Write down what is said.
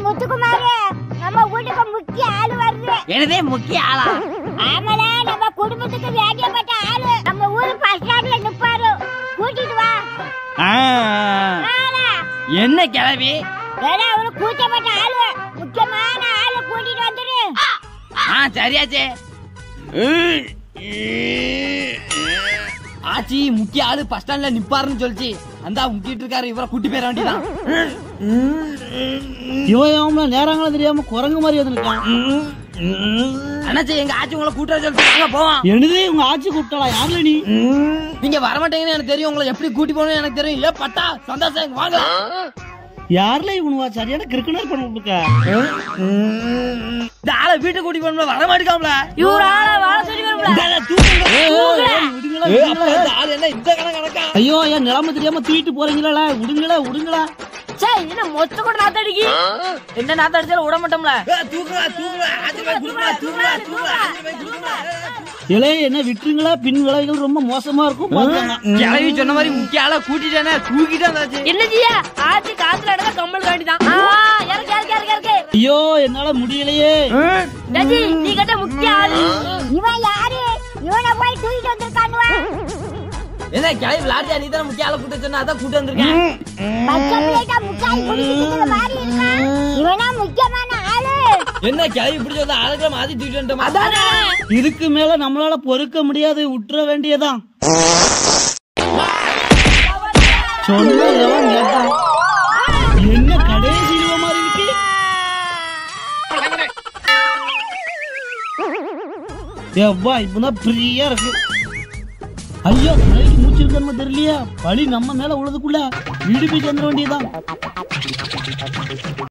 முத்துக்குமாரு நம்ம வீட்டுக்கு முக்கிய ஆளு வருது எனதே முக்கிய ஆளா ஆமால நம்ம குடும்பத்துக்கு வேண்டியப்பட்ட ஆளு நம்ம ஊரு பஸ் ஸ்டாண்ட்ல நிப்பாரு கூட்டிட்டு வா ஆ, வாடா. என்ன கிளவி ஏன்னா அவரு கூச்சப்பட்ட ஆளு முக்கியமான ஆளு கூட்டிட்டு வந்துரு ஆ சரியாச்சே ஆச்சி முக்கிய ஆளு பஸ் ஸ்டாண்ட்ல நிப்பாருன்னு சொல்லிச்சு அந்த முக்கிட்டு இருக்காரு இவரை கூட்டி போயிட வேண்டியதான் இவன் அவங்கள நேரங்கள தெரியாம குரங்கு மாதிரி வந்துருக்கான் அண்ணாச்சி எங்க ஆச்சி உங்களை கூட்ட சொல்லிட்டு போவான் என்னது உங்க ஆட்சி கூப்பிட்டாளா யாருல நீ நீங்க வரமாட்டீங்கன்னு எனக்கு தெரியும் உங்களை எப்படி கூட்டி போகணும்னு எனக்கு தெரியும் ஏ பட்டா சந்தோஷம் இங்க வாங்க யாருல இவனுவா சரியான கிரிக்கெட் பண்ண விட்டுருக்க இந்த ஆளை வீட்டுக்கு கூட்டி போகணும் வர மாட்டேங்காமல இவரு ஆள வாழ சொல்லி ஆளு என்ன இந்த கணக்கு கணக்கா ஐயோ என் நிலைமை தெரியாம தூக்கிட்டு போறீங்களா விடுங்களா விடுங்களா சே என்ன மொத்த கூட நாத்தடிக்கு என்ன நாத்தடிச்சாலும் விட மாட்டோம்ல தூக்குறா தூக்குறா ஆச்சி போய் குடுக்குறா தூக்குறா தூக்குறா ஆச்சி போய் குடுக்குறா இலே என்ன விட்டுருங்களா பின் விளைவுகள் ரொம்ப மோசமா இருக்கும் பாத்துக்கோங்க. கிளவி சொன்ன மாதிரி முக்கிய ஆளா கூட்டிட்டேனே தூக்கிட்டு வந்தாச்சு என்ன ஜியா ஆச்சு காத்துல இடத்த கம்மல் காண்டிதான் இறக்கு இறக்கு இறக்கு இறக்கு ஐயோ என்னால முடியலையே ரஜி நீ கேட்ட முக்கிய ஆளு இவன் யாரு இவனை போய் தூக்கிட்டு வந்திருக்கானுவா என்ன கிளவி விளாட்டியா நீ தானே முக்கிய ஆளை கூட்ட சொன்னா அதான் கூட்டு வந்திருக்கேன் பச்சை பிள்ளைட்டா முக்கால் குடிச்சிட்டு மாறி இருக்கான் இவனா முக்கியமான ஆளு என்ன கிளவி பிடிச்ச வந்து ஆளுக்கிற மாதிரி தூக்கிட்டு வந்துட்டோமா இதுக்கு மேல நம்மளால பொறுக்க முடியாது விட்டுற வேண்டியதான் சொன்னா எவன் கேட்டான் என்ன கடைசி இழுவ மாதிரி இருக்கு எப்பா இப்பதான் ஃப்ரீயா இருக்கு ஐயோ தலைக்கு மூச்சு இருக்கணுமா தெரியலையா பழி நம்ம மேல உழுதுக்குள்ள வீடு போய் சேர்ந்துட வேண்டியதான்